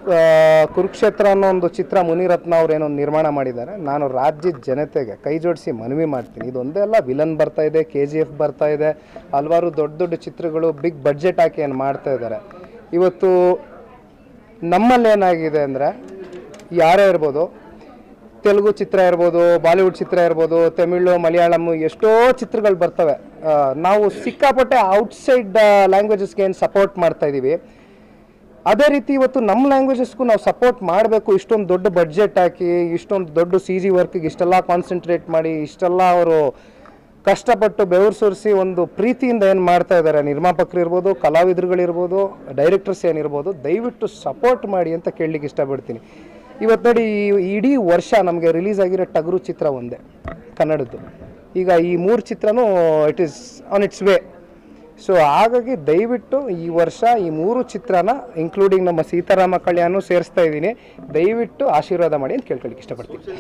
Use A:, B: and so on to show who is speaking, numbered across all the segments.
A: ಆ, ಕುರುಕ್ಷೇತ್ರ ಅನ್ನೋ ಒಂದು ಚಿತ್ರ ಮುನಿರತ್ನ ಅವ್ರೇನೋ ನಿರ್ಮಾಣ ಮಾಡಿದ್ದಾರೆ ನಾನು ರಾಜ್ಯದ ಜನತೆಗೆ ಕೈ ಜೋಡಿಸಿ ಮನವಿ ಮಾಡ್ತೀನಿ ಇದೊಂದೇ ಅಲ್ಲ ವಿಲನ್ ಬರ್ತಾ ಇದೆ ಕೆ ಜಿ ಎಫ್ ಬರ್ತಾ ಇದೆ ಹಲವಾರು ದೊಡ್ಡ ದೊಡ್ಡ ಚಿತ್ರಗಳು ಬಿಗ್ ಬಡ್ಜೆಟ್ ಹಾಕಿ ಏನು ಮಾಡ್ತಾ ಇದ್ದಾರೆ ಇವತ್ತು ನಮ್ಮಲ್ಲಿ ಏನಾಗಿದೆ ಅಂದರೆ ಯಾರೇ ಇರ್ಬೋದು ತೆಲುಗು ಚಿತ್ರ ಇರ್ಬೋದು ಬಾಲಿವುಡ್ ಚಿತ್ರ ಇರ್ಬೋದು ತಮಿಳು ಮಲಯಾಳಮ್ ಎಷ್ಟೋ ಚಿತ್ರಗಳು ಬರ್ತವೆ ಆ, ನಾವು ಸಿಕ್ಕಾಪಟ್ಟೆ ಔಟ್ಸೈಡ್ ಲ್ಯಾಂಗ್ವೇಜಸ್ಗೆ ಏನು ಸಪೋರ್ಟ್ ಮಾಡ್ತಾ ಇದ್ದೀವಿ ಅದೇ ರೀತಿ ಇವತ್ತು ನಮ್ಮ ಲ್ಯಾಂಗ್ವೇಜಸ್ಗೂ ನಾವು ಸಪೋರ್ಟ್ ಮಾಡಬೇಕು ಇಷ್ಟೊಂದು ದೊಡ್ಡ ಬಡ್ಜೆಟ್ ಹಾಕಿ ಇಷ್ಟೊಂದು ದೊಡ್ಡ ಸಿ ಜಿ ವರ್ಕಿಗೆ ಇಷ್ಟೆಲ್ಲ ಕಾನ್ಸಂಟ್ರೇಟ್ ಮಾಡಿ ಇಷ್ಟೆಲ್ಲ ಅವರು ಕಷ್ಟಪಟ್ಟು ಬೆವರು ಸುರಿಸಿ ಒಂದು ಪ್ರೀತಿಯಿಂದ ಏನು ಮಾಡ್ತಾ ಇದ್ದಾರೆ ನಿರ್ಮಾಪಕರು ಇರ್ಬೋದು ಕಲಾವಿದರುಗಳಿರ್ಬೋದು ಡೈರೆಕ್ಟರ್ಸ್ ಏನಿರ್ಬೋದು ದಯವಿಟ್ಟು ಸಪೋರ್ಟ್ ಮಾಡಿ ಅಂತ ಕೇಳಲಿಕ್ಕೆ ಇಷ್ಟಪಡ್ತೀನಿ ಇವತ್ತು ನೋಡಿ ಈ ಇಡೀ ವರ್ಷ ನಮಗೆ ರಿಲೀಸ್ ಆಗಿರೋ ಟಗರು ಚಿತ್ರ ಒಂದೇ ಕನ್ನಡದ್ದು ಈಗ ಈ ಮೂರು ಚಿತ್ರನೂ it is on its way so ಹಾಗಾಗಿ ದಯವಿಟ್ಟು ಈ ವರ್ಷ ಈ ಮೂರು ಚಿತ್ರನ ಇನ್ಕ್ಲೂಡಿಂಗ್ ನಮ್ಮ ಸೀತಾರಾಮ ಕಲ್ಯಾಣ ಸೇರಿಸ್ತಾ ಇದ್ದೀನಿ ದಯವಿಟ್ಟು ಆಶೀರ್ವಾದ ಮಾಡಿ ಅಂತ ಕೇಳ್ಕೊಳ್ಳಿಕ್ಕೆ ಇಷ್ಟಪಡ್ತೀನಿ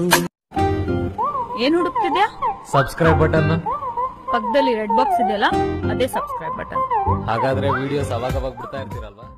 B: ಏನ್ ಹುಡುಕ್ತಿದ್ಯಾ
C: ಸಬ್ಸ್ಕ್ರೈಬ್ ಬಟನ್
B: ಪಕ್ಕದಲ್ಲಿ ರೆಡ್ ಬಾಕ್ಸ್ ಇದೆಯಲ್ಲ ಅದೇ ಸಬ್ಸ್ಕ್ರೈಬ್ ಬಟನ್
C: ಹಾಗಾದ್ರೆ ವಿಡಿಯೋಸ್ ಅವಾಗ ಅವಾಗ ಬಿಡ್ತಾ ಇರ್ತೀರಲ್ವಾ